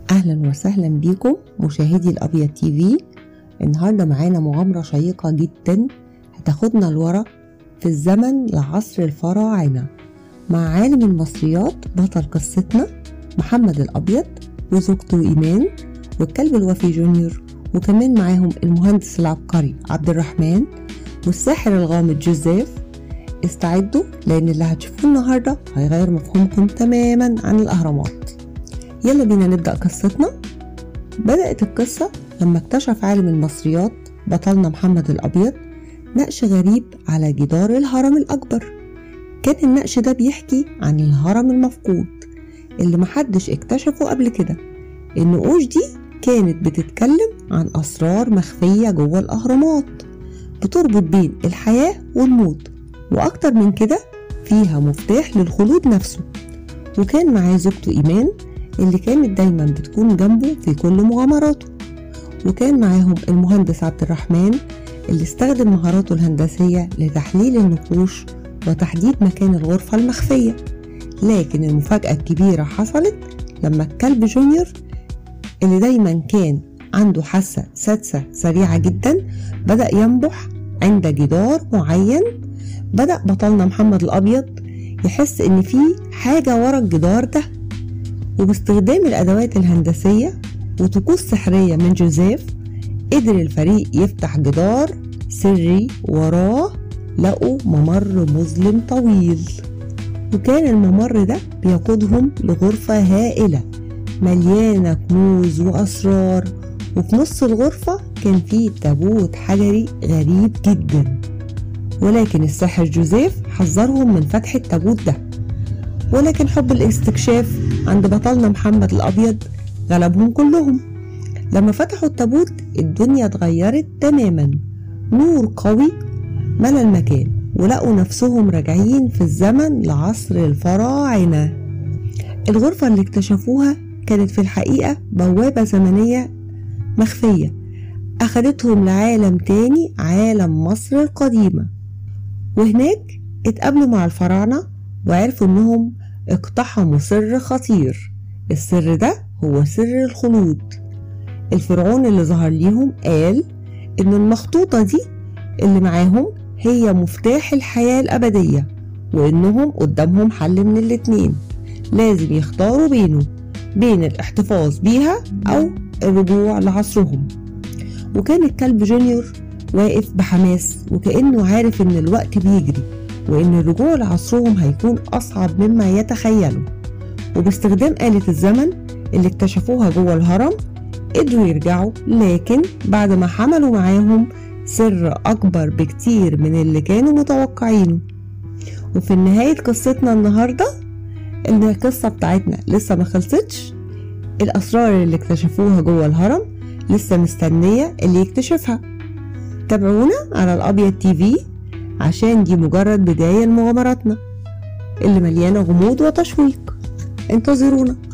اهلا وسهلا بيكم مشاهدي الابيض تي في النهارده معانا مغامره شيقه جدا هتاخدنا لورا في الزمن لعصر الفراعنه مع عالم المصريات بطل قصتنا محمد الابيض وزوجته ايمان والكلب الوفي جونيور وكمان معاهم المهندس العبقري عبد الرحمن والساحر الغامض جوزيف استعدوا لان اللي هتشوفوه النهارده هيغير مفهومكم تماما عن الاهرامات يلا بينا نبدأ قصتنا بدأت القصة لما اكتشف عالم المصريات بطلنا محمد الأبيض نقش غريب على جدار الهرم الأكبر كان النقش ده بيحكي عن الهرم المفقود اللي محدش اكتشفه قبل كده النقوش دي كانت بتتكلم عن أسرار مخفية جوه الأهرامات بتربط بين الحياة والموت وأكتر من كده فيها مفتاح للخلود نفسه وكان معاه زوجته إيمان اللي كانت دايما بتكون جنبه في كل مغامراته وكان معاهم المهندس عبد الرحمن اللي استخدم مهاراته الهندسية لتحليل النقوش وتحديد مكان الغرفة المخفية لكن المفاجأة الكبيرة حصلت لما الكلب جونيور اللي دايما كان عنده حاسة سادسة سريعة جدا بدأ ينبح عند جدار معين بدأ بطلنا محمد الأبيض يحس إن في حاجة ورا الجدار ده وباستخدام الأدوات الهندسية وطقوس سحرية من جوزيف قدر الفريق يفتح جدار سري وراه لقوا ممر مظلم طويل وكان الممر ده بيقودهم لغرفة هائلة مليانة كنوز وأسرار وفي نص الغرفة كان فيه تابوت حجري غريب جدا ولكن الساحر جوزيف حذرهم من فتح التابوت ده ولكن حب الاستكشاف عند بطلنا محمد الأبيض غلبهم كلهم لما فتحوا التابوت الدنيا اتغيرت تماما نور قوي ملى المكان ولقوا نفسهم راجعين في الزمن لعصر الفراعنة الغرفة اللي اكتشفوها كانت في الحقيقة بوابة زمنية مخفية أخدتهم لعالم تاني عالم مصر القديمة وهناك اتقابلوا مع الفراعنة وعرفوا إنهم اقتحموا سر خطير السر ده هو سر الخلود الفرعون اللي ظهر ليهم قال إن المخطوطة دي اللي معاهم هي مفتاح الحياة الأبدية وإنهم قدامهم حل من الاتنين لازم يختاروا بينه بين الاحتفاظ بيها أو الرجوع لعصرهم وكان الكلب جونيور واقف بحماس وكأنه عارف إن الوقت بيجري وإن الرجوع لعصرهم هيكون أصعب مما يتخيلوا وباستخدام آلة الزمن اللي اكتشفوها جوه الهرم قدروا يرجعوا لكن بعد ما حملوا معاهم سر أكبر بكتير من اللي كانوا متوقعينه وفي نهاية قصتنا النهاردة إن القصة بتاعتنا لسه ما خلصتش الأسرار اللي اكتشفوها جوه الهرم لسه مستنية اللي يكتشفها تابعونا على الأبيض تي في عشان دي مجرد بداية لمغامراتنا اللي مليانة غموض وتشويق انتظرونا